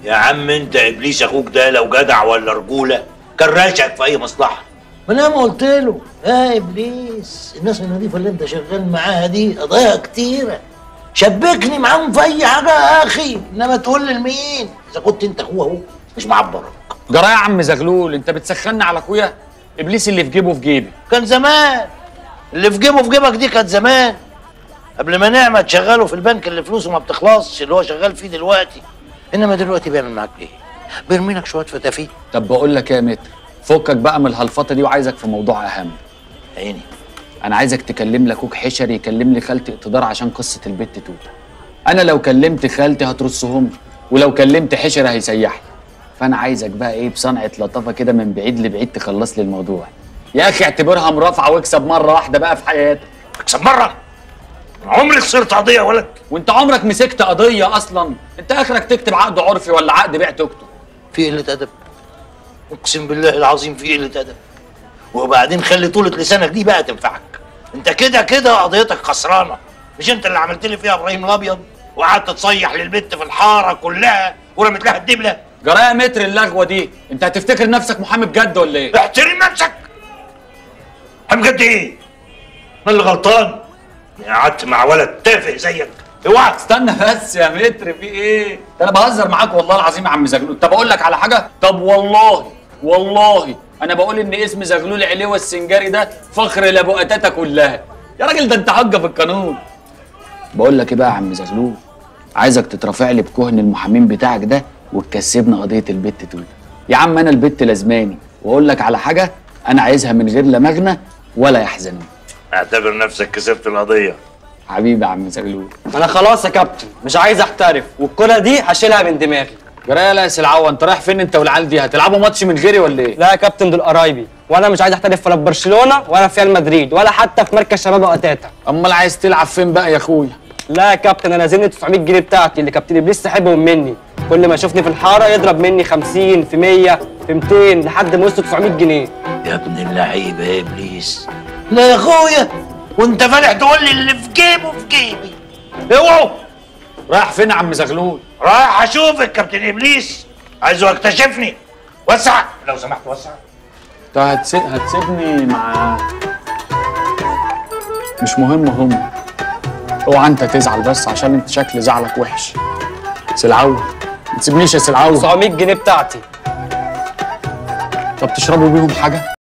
يا عم انت ابليس اخوك ده لو جدع ولا رجوله كان راشق في اي مصلحه ما انا ما قلت له يا ابليس الناس النظيفه اللي انت شغال معاها دي قضايا كتيره شبكني معاهم في اي حاجه يا اخي انما تقول لي لمين اذا كنت انت اخوه اهو مش معبرك جرى يا عم زغلول انت بتسخني على اخويا ابليس اللي في جيبه في جيبي كان زمان اللي في جيبه في جيبك دي كانت زمان قبل ما نعمة تشغله في البنك اللي فلوسه ما بتخلصش اللي هو شغال فيه دلوقتي انما دلوقتي بيعمل معاك ايه؟ بيرمي لك شويه فتافيت طب بقول لك ايه يا متر فكك بقى من الهلفطه دي وعايزك في موضوع اهم عيني انا عايزك تكلم لي اخوك حشري يكلم لي خالتي اقتدار عشان قصه البت توته انا لو كلمت خالتي هترصهم لي ولو كلمت حشري هيسيحني فانا عايزك بقى ايه بصنعه لطافه كده من بعيد لبعيد تخلص لي الموضوع يا اخي اعتبرها مرافعه واكسب مره واحده بقى في حياتك اكسب مره عمري خسرت قضيه يا ولد وانت عمرك مسكت قضيه اصلا انت اخرك تكتب عقد عرفي ولا عقد بيع تكتب في قله ادب اقسم بالله العظيم في قله ادب وبعدين خلي طولة لسانك دي بقى تنفعك انت كده كده قضيتك خسرانه مش انت اللي عملت لي فيها ابراهيم الابيض وقعدت تصيح للبت في الحاره كلها ورمت لها الدبله جرايه متر اللغوه دي انت هتفتكر نفسك محامي بجد ولا ايه احترم نفسك هم قد ايه انا اللي غلطان قعدت مع ولد تافه زيك اوعى استنى بس يا متر في ايه ده انا بهزر معاك والله العظيم يا عم زغلول طب اقول لك على حاجه طب والله والله انا بقول ان اسم زغلول علوه السنجاري ده فخر لابو قتاته كلها يا راجل ده انت حجه في القانون بقول لك ايه بقى يا عم زغلول عايزك تترافع لي بكهن المحامين بتاعك ده وتكسبنا قضيه البت توته يا عم انا البت لازماني واقول لك على حاجه انا عايزها من غير لا مغنى ولا يحزنون اعتبر نفسك كسبت القضيه حبيبي يا عم زغلول انا خلاص يا كابتن مش عايز احترف والكرة دي هشيلها من دماغي جرايه لا يا سلعوه انت رايح فين انت والعيال دي هتلعبوا ماتش من غيري ولا ايه لا يا كابتن دول قرايبي وانا مش عايز احترف ولا في برشلونه ولا في ريال مدريد ولا حتى في مركز شباب وقتاتا امال عايز تلعب فين بقى يا اخويا لا يا كابتن انا زنت 900 جنيه بتاعتي اللي كابتن ابليس سحبهم مني كل ما يشوفني في الحاره يضرب مني 50 في 100 في 200 لحد ما وصلوا 900 جنيه يا ابن اللعيبه يا ابليس لا يا اخويا وانت فالح تقول لي اللي في جيبه في جيبي اوعوا رايح فين يا عم زغلول رايح اشوفك كابتن ابليس عايزه يكتشفني وسع لو سمحت وسع انت هتسي... هتسيبني مع مش مهم هم اوعى انت تزعل بس عشان انت شكل زعلك وحش سلعوه ما تسيبنيش يا سلعوه 900 جنيه بتاعتي طب تشربوا بيهم حاجه